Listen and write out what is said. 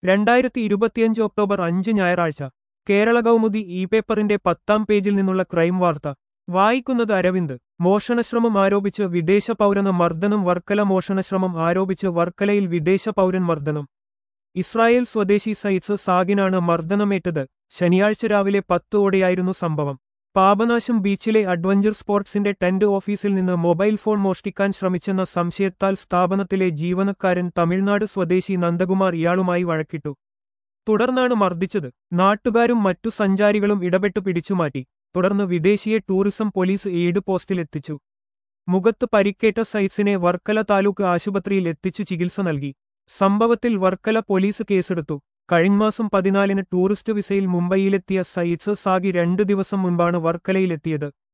രണ്ടായിരത്തി ഇരുപത്തിയഞ്ച് ഒക്ടോബർ അഞ്ച് ഞായറാഴ്ച കേരള കൗമുദി ഇ പേപ്പറിന്റെ പത്താം പേജിൽ നിന്നുള്ള ക്രൈം വാർത്ത വായിക്കുന്നത് അരവിന്ദ് മോഷണശ്രമം ആരോപിച്ച് വിദേശ പൗരന് മർദ്ദനം വർക്കല മോഷണശ്രമം ആരോപിച്ച് വർക്കലയിൽ വിദേശ പൗരൻ മർദ്ദനം ഇസ്രായേൽ സ്വദേശി സൈറ്റ്സ് സാഗിനാണ് മർദ്ദനമേറ്റത് ശനിയാഴ്ച രാവിലെ പത്തോടെയായിരുന്നു സംഭവം പാപനാശം ബീച്ചിലെ അഡ്വഞ്ചർ സ്പോർട്സിന്റെ ടെന്റ് ഓഫീസിൽ നിന്ന് മൊബൈൽ ഫോൺ മോഷ്ടിക്കാൻ ശ്രമിച്ചെന്ന സംശയത്താൽ സ്ഥാപനത്തിലെ ജീവനക്കാരൻ തമിഴ്നാട് സ്വദേശി നന്ദകുമാർ ഇയാളുമായി വഴക്കിട്ടു തുടർന്നാണ് മർദ്ദിച്ചത് നാട്ടുകാരും മറ്റു സഞ്ചാരികളും ഇടപെട്ട് പിടിച്ചുമാറ്റി തുടർന്ന് വിദേശിയെ ടൂറിസം പോലീസ് എയ്ഡ് പോസ്റ്റിലെത്തിച്ചു മുഖത്ത് പരിക്കേറ്റ സൈറ്റ്സിനെ വർക്കല താലൂക്ക് ആശുപത്രിയിൽ എത്തിച്ചു ചികിത്സ നൽകി സംഭവത്തിൽ വർക്കല പോലീസ് കേസെടുത്തു കഴിഞ്ഞമാസം പതിനാലിന് ടൂറിസ്റ്റ് വിസയിൽ മുംബൈയിലെത്തിയ സൈറ്റ്സ് സാഗി രണ്ടു ദിവസം മുൻപാണ് വർക്കലയിലെത്തിയത്